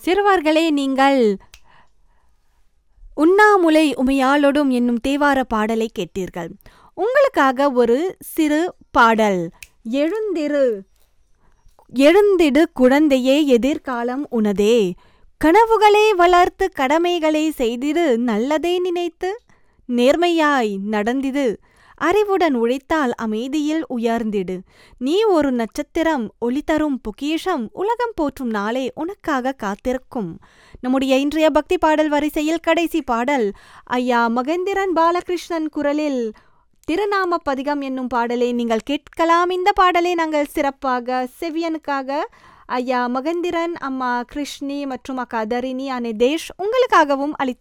சிறுவர்களே நீங்கள் உண்ணாமுலை உமையாளொடும் என்னும் தேவார பாடலை கேட்டீர்கள் உங்களுக்காக ஒரு சிறு பாடல் எழுந்திரு எழுந்திடு குழந்தையே எதிர்காலம் உனதே கனவுகளை வளர்த்து கடமைகளை செய்திடு நல்லதை நினைத்து நேர்மையாய் நடந்திடு அறிவுடன் உழைத்தால் அமைதியில் உயர்ந்திடு நீ ஒரு நட்சத்திரம் ஒளி தரும் பொக்கிஷம் உலகம் போற்றும் நாளே உனக்காக காத்திருக்கும் நம்முடைய இன்றைய பக்தி பாடல் வரிசையில் கடைசி பாடல் ஐயா மகேந்திரன் பாலகிருஷ்ணன் குரலில் திருநாம பதிகம் என்னும் பாடலை நீங்கள் கேட்கலாம் இந்த பாடலை நாங்கள் சிறப்பாக செவியனுக்காக ஐயா மகேந்திரன் அம்மா கிருஷ்ணி மற்றும் அக்கா தரிணி அனே தேஷ் உங்களுக்காகவும் அளித்து